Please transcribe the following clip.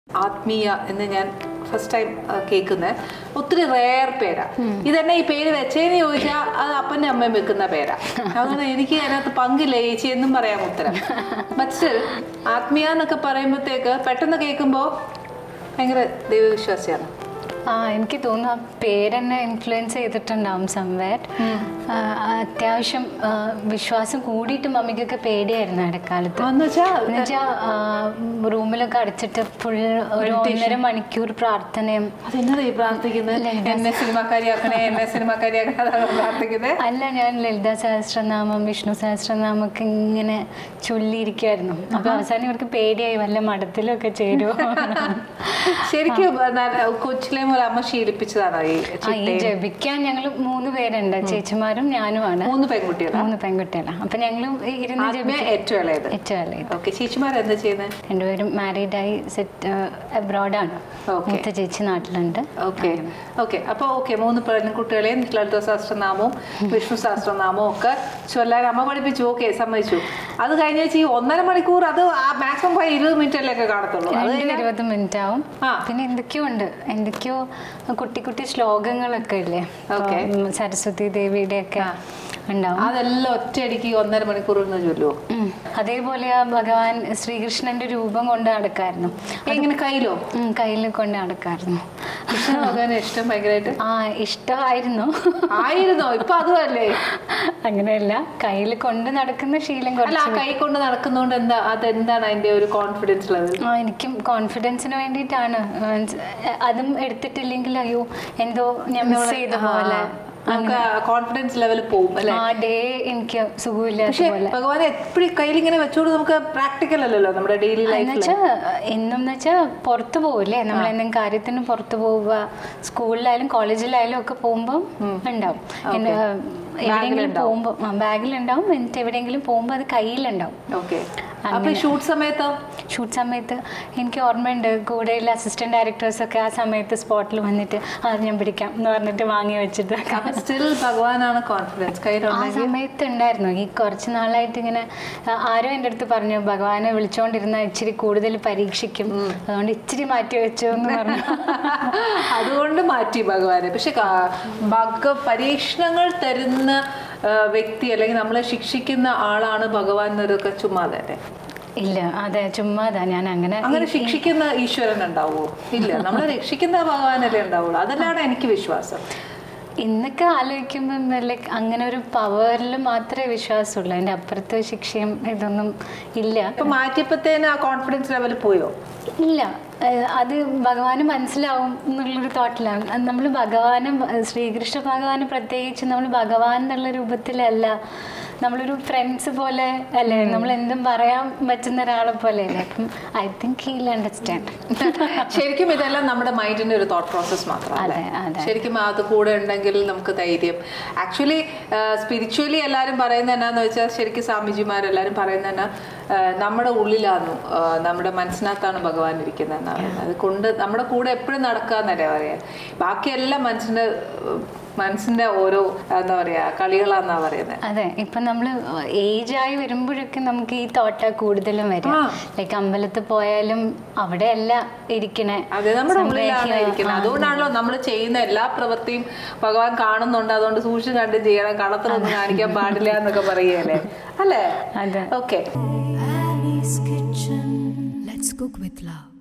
ആത്മീയ എന്ന് ഞാൻ ഫസ്റ്റ് ടൈം കേൾക്കുന്നത് ഒത്തിരി റെയർ പേരാ ഇതെന്നെ ഈ പേര് വെച്ചേന്ന് ചോദിച്ചാൽ അത് അപ്പൻ്റെ അമ്മയും വെക്കുന്ന പേരാ അതുകൊണ്ട് എനിക്ക് അതിനകത്ത് പങ്കില്ല ചേച്ചി എന്നും പറയാം ഉത്തരം ബട്ട് സ്റ്റിൽ ആത്മീയ എന്നൊക്കെ പറയുമ്പോഴത്തേക്ക് പെട്ടെന്ന് കേൾക്കുമ്പോൾ ഭയങ്കര ദൈവവിശ്വാസിയാണ് ആ എനിക്ക് തോന്നുന്നു ആ പേരെന്നെ ഇൻഫ്ലുവൻസ് ചെയ്തിട്ടുണ്ടാവും സംവേർ അത്യാവശ്യം ആ, വിശ്വാസം കൂടിയിട്ട് മമ്മിക്കൊക്കെ പേടിയായിരുന്നു ഇടക്കാലത്ത് എന്ന് വെച്ചാൽ എന്നുവെച്ചാ റൂമിലൊക്കെ അടച്ചിട്ട് ഫുൾ ഒരു ഒന്നര മണിക്കൂർ പ്രാർത്ഥനയും അതെന്നതാ ഈ പ്രാർത്ഥിക്കുന്നത് എന്നെ സിനിമാക്കാരിയാക്കണേ എന്നെ സിനിമാക്കാരിയാക്കണേ അതാണ് പ്രാർത്ഥിക്കുന്നത് അല്ല ഞാൻ ലളിത സഹസ്രനാമം വിഷ്ണു സഹസ്രനാമം ഒക്കെ ഇങ്ങനെ ചൊല്ലിയിരിക്കുമായിരുന്നു അപ്പൊ അവസാനം ഇവർക്ക് പേടിയായി വല്ല മഠത്തിലൊക്കെ ചേരുമോ ശരിക്കും നല്ല- കൊച്ചിലെ മുതൽ അമ്മ ശീലിപ്പിച്ചതാണ് ഈ ആ ഈ ജപിക്കാൻ ഞങ്ങൾ മൂന്ന് പേരുണ്ട് ചേച്ചിമാരും ഞാനുമാണ് മൂന്ന് പെൺകുട്ടികളാണ് മൂന്ന് പെൺകുട്ടികളാണ് അപ്പൊ ഞങ്ങൾ ഇരുന്ന് ആത്മീയ ജപിക്കും ഏറ്റവും ഇളയത് ഏറ്റവും ഇളയത് ഓക്കെ ചേച്ചിമാർ എന്താ ചെയ്യുന്നത് രണ്ടുപേരും മാരീഡായി സെറ്റ് അബ്രോഡാണ് Okay. മൂത്ത ചേച്ചി നാട്ടിലുണ്ട് ഓക്കെ ഓക്കെ അപ്പോൾ ഓക്കെ മൂന്ന് പെൺകുട്ടികളെയും ലളിത സഹസ്രനാമവും വിഷ്ണു സഹസ്രനാമവും ഒക്കെ ചൊല്ലാൻ അമ്മ പഠിപ്പിച്ചു ഓക്കെ സമ്മതിച്ചു അത് കഴിഞ്ഞ വെച്ച് ഈ ഒന്നര മണിക്കൂർ അത് ആ മാക്സിമം പോയി ഇരുപത് മിനിറ്റല്ലേ കാണത്തുള്ളൂ അത് രണ്ടിന് ഇരുപത് മിനിറ്റ് ആവും ആ. പിന്നെ എന്തൊക്കെയോ ഉണ്ട് എന്തൊക്കെയോ കുട്ടി കുട്ടി ശ്ലോകങ്ങളൊക്കെ ഇല്ലേ Okay. ഉം, സരസ്വതി ദേവിയുടെ ഒക്കെ ഉണ്ടാവും അതെല്ലാം ഒറ്റയടിക്ക് ഈ ഒന്നര മണിക്കൂർ നിന്ന് ചൊല്ലുവോ ഉം. അതേപോലെ ആ ഭഗവാൻ ശ്രീകൃഷ്ണന്റെ രൂപം കൊണ്ട് നടക്കായിരുന്നു എങ്ങനെ കയ്യിലോ കയ്യിൽ കൊണ്ട് നടക്കായിരുന്നു കൃഷ്ണ ഭഗവാനെ ഇഷ്ടം ഭയങ്കരമായിട്ട് ആ ഇഷ്ടമായിരുന്നു ആയിരുന്നോ ഇപ്പൊ അതുമല്ലേ അങ്ങനെയല്ല കയ്യിൽ കൊണ്ട് നടക്കുന്ന ശീലം അല്ല കുറച്ച് ആ കൈ കൊണ്ട് നടക്കുന്നോണ്ട് എന്താ അതെന്താണ് അതിന്റെ ഒരു കോൺഫിഡൻസ് ലെവൽ ആ എനിക്കും കോൺഫിഡൻസിന് വേണ്ടിയിട്ടാണ് മീൻസ് അതും എടുത്തിട്ടില്ലെങ്കിൽ അയ്യോ എന്തോ ഞാൻ മിസ് ചെയ്ത പോലെ നമുക്ക് കോൺഫിഡൻസ് ലെവൽ പോവും അല്ലെ ആ ഡേ എനിക്ക് സുഖമില്ലാത്ത പക്ഷെ പോലെ ഭഗവാനെ എപ്പോഴും കയ്യിൽ ഇങ്ങനെ വെച്ചോണ്ട് നമുക്ക് പ്രാക്ടിക്കൽ അല്ലല്ലോ നമ്മുടെ ഡെയിലി ലൈഫിൽ എന്നുവെച്ചാ എന്നും വെച്ചാൽ പുറത്ത് പോകില്ലേ നമ്മൾ എന്തെങ്കിലും കാര്യത്തിന് പുറത്ത് പോവുക സ്കൂളിലായാലും കോളേജിലായാലും ഒക്കെ പോകുമ്പോൾ ഉണ്ടാവും എന്നെ, എവിടെയെങ്കിലും പോകുമ്പോൾ ബാഗിലുണ്ടാവും എന്നിട്ട് എവിടെയെങ്കിലും പോകുമ്പോൾ അത് കയ്യിലുണ്ടാവും ഓക്കെ അപ്പൊ ഈ ഷൂട്ട് സമയത്തോ ഷൂട്ട് സമയത്ത് എനിക്ക് ഓർമ്മയുണ്ട് കൂടെയുള്ള അസിസ്റ്റന്റ് ഡയറക്ടേഴ്സ് ഒക്കെ ആ സമയത്ത് സ്പോട്ടിൽ വന്നിട്ട് അത് ഞാൻ പിടിക്കാം എന്ന് പറഞ്ഞിട്ട് വാങ്ങി വെച്ചിട്ട് സ്റ്റിൽ ഭഗവാനാണ് കോൺഫിഡൻസ് ആ കയ്യിലുണ്ടെങ്കിൽ സമയത്ത് ഉണ്ടായിരുന്നു ഈ കുറച്ച് നാളായിട്ട് ഇങ്ങനെ ആ, ആരോ എൻ്റെ അടുത്ത് പറഞ്ഞു ഭഗവാനെ വിളിച്ചോണ്ടിരുന്ന ഇച്ചിരി കൂടുതൽ പരീക്ഷിക്കും അതുകൊണ്ട് ഇച്ചിരി മാറ്റി വെച്ചു എന്ന് പറഞ്ഞു അതുകൊണ്ട് മാറ്റി ഭഗവാനെ പക്ഷെ കാ- ഭഗ പരീക്ഷണങ്ങൾ തരുന്ന ആ, വ്യക്തി അല്ലെങ്കിൽ നമ്മളെ ശിക്ഷിക്കുന്ന ആളാണ് ഭഗവാൻ എന്നതൊക്കെ ചുമ്മാതെ അല്ലേ ഇല്ല അതെ ചുമ്മാതാ ഞാൻ അങ്ങനെ അങ്ങനെ ശിക്ഷിക്കുന്ന ഈശ്വരൻ ഉണ്ടാവുമോ ഇല്ല നമ്മളെ രക്ഷിക്കുന്ന ഭഗവാനല്ലേ ഉണ്ടാവുള്ളൂ അതല്ലാണ് എനിക്ക് വിശ്വാസം ഇന്നൊക്കെ ആലോചിക്കുമ്പോൾ ലൈക്ക് അങ്ങനെ ഒരു പവറിൽ മാത്രമേ വിശ്വാസമുള്ളൂ അതിൻ്റെ അപ്പുറത്ത് ശിക്ഷയും ഇതൊന്നും ഇല്ല ഇപ്പൊ മാറ്റിയപ്പോഴത്തേന് ആ കോൺഫിഡൻസ് ലെവൽ പോയോ ഇല്ല ഏഹ് അത് ഭഗവാന് മനസ്സിലാവും എന്നുള്ളൊരു തോട്ടിലാണ് നമ്മൾ ഭഗവാനെ ശ്രീകൃഷ്ണ ഭഗവാന് പ്രത്യേകിച്ച് നമ്മൾ ഭഗവാൻ എന്നുള്ള രൂപത്തിലല്ല നമ്മളൊരു ഫ്രണ്ട്സ് പോലെ അല്ലേ നമ്മൾ എന്തും പറയാൻ പറ്റുന്ന ഒരാളെ പോലെ അല്ലേ അപ്പം ഐ തിങ്ക് ഹീൽ അണ്ടർസ്റ്റാൻഡ് ശരിക്കും ഇതെല്ലാം നമ്മുടെ മൈൻഡിന്റെ ഒരു തോട്ട് പ്രോസസ് മാത്രമല്ല അതെ, അതെ. ശരിക്കും അത് കൂടെ ഉണ്ടെങ്കിൽ നമുക്ക് ധൈര്യം ആക്ച്വലി സ്പിരിച്വലി എല്ലാവരും പറയുന്നത് എന്നാന്ന് വെച്ചാൽ ശരിക്കും സ്വാമിജിമാരെല്ലാവരും പറയുന്നത് എന്നാ ആ, നമ്മുടെ ഉള്ളിലാണ് ആ, നമ്മുടെ മനസ്സിനകത്താണ് ഭഗവാൻ ഇരിക്കുന്നത് എന്നാണ് പറയുന്നത് അത് കൊണ്ട് നമ്മുടെ കൂടെ എപ്പോഴും നടക്കാന്നല്ലേ പറയാ ബാക്കിയെല്ലാം മനസ്സിന്റെ ഉം, മനസ്സിന്റെ ഓരോ എന്താ പറയാ കളികളാന്നാ പറയുന്നത് അതെ ഇപ്പൊ നമ്മൾ ഏജ് ആയി വരുമ്പോഴൊക്കെ നമുക്ക് ഈ തോട്ട കൂടുതലും വരും ആ. ലൈക്ക് അമ്പലത്തിൽ പോയാലും അവിടെയല്ല ഇരിക്കണേ അതെ നമ്മുടെ ഉള്ളിലാണ് സംഗ്രഹിക്കുക. ഇരിക്കുന്നത് അതുകൊണ്ടാണല്ലോ നമ്മൾ ചെയ്യുന്ന എല്ലാ പ്രവൃത്തിയും ഭഗവാൻ കാണുന്നുണ്ട് അതുകൊണ്ട് സൂക്ഷിച്ച് കണ്ടും ചെയ്യണം കളത്തിലൊന്നും കാണിക്കാൻ പാടില്ല എന്നൊക്കെ പറയുകയല്ലേ അല്ലേ അതെ okay Annie's Kitchen. Let's cook with love.